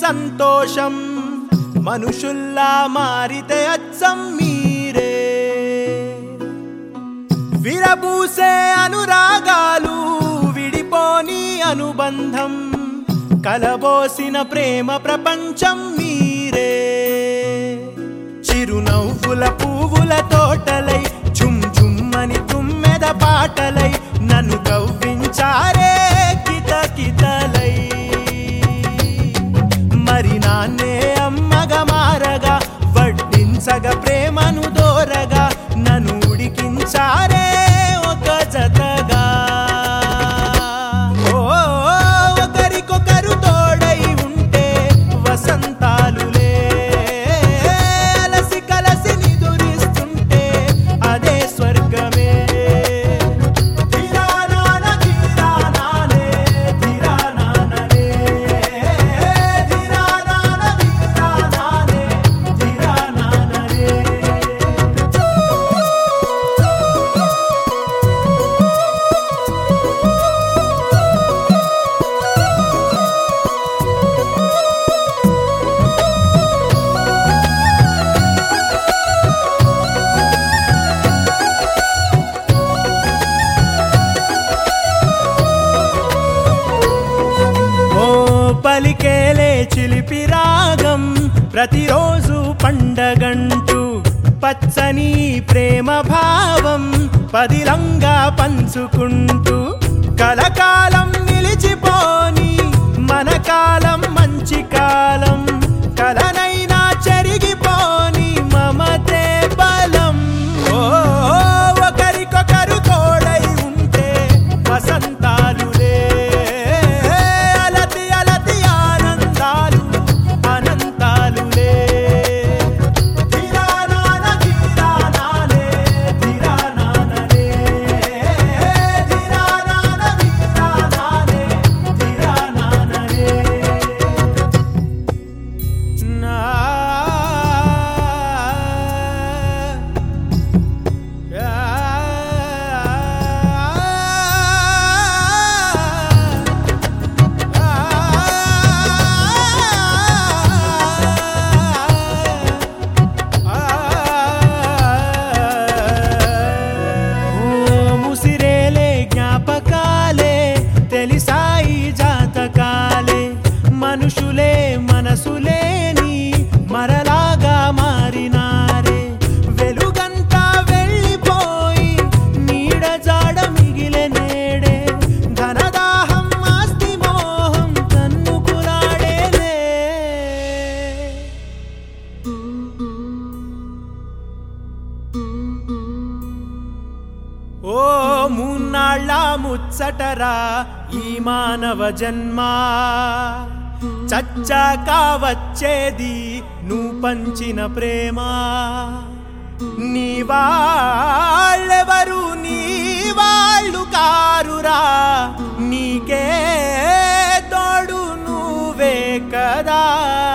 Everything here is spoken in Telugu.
సంతోషం మనుషుల్లా మారితే అచ్చం మీరే విరబూసే అనురాగాలు విడిపోని అనుబంధం కలబోసిన ప్రేమ ప్రపంచం మీరే చిరునవ్వుల పువ్వుల తోటలై ఝుమ్ ఝుమ్మని తుమ్మెద పాటలై నన్ను కవ్వించారే కిత కితలై మరి నాన్నే అమ్మగా మారగా వడ్డించగా ప్రేమను దోరగా నన్ను ఉడికించారే ఒక జతగా ఓ ఒకరికొకరు తోడై ఉంటే వసంతాలులే అలసి కలసి నిదురిస్తుంటే అదే స్వర్గమే ధిరానాన ధిరానానే, ధిరానాననే. ధిరానాన ధిరానానే, ధిరానాననే. ఓ పలికేలే చిలిపి రాగం ప్రతిరోజు పండగంటూ పచ్చని ప్రేమ భావం పదిలంగా పంచుకుంటూ కలకాలం నిలిచిపోని మన కాలం మంచి కాలం కలనైనా చెరిగిపోని మమతే బలం ఓ ఒకరికొకరు తోడై ఉంటే వసంతాలులే అలతి అలతి ఆనందాలు అనంతాలులే ధిరానాన ధిరానానే, ధిరానాననే. ధిరానాన ధిరానానే, ధిరానాననే. నా ముసిరేలే జ్ఞాపకాలే తెలిసాయి జాతకాలే మనుషులే మనసులేని మరలాగా మారినారే వెలుగంతా వెళ్ళిపోయి నీడ జాడ మిగిలే నేడే ధనదాహం ఆస్తి మోహం తన్నుకులాడేలే ఓ మూన్నాళ్ళ ముచ్చటరా ఈ మానవ జన్మ చచ్చాక వచ్చేది నువ్వు పంచిన ప్రేమ నీ వాళ్ళెవరు నీ వాళ్ళు కారురా నీకే తోడు నువ్వే కదా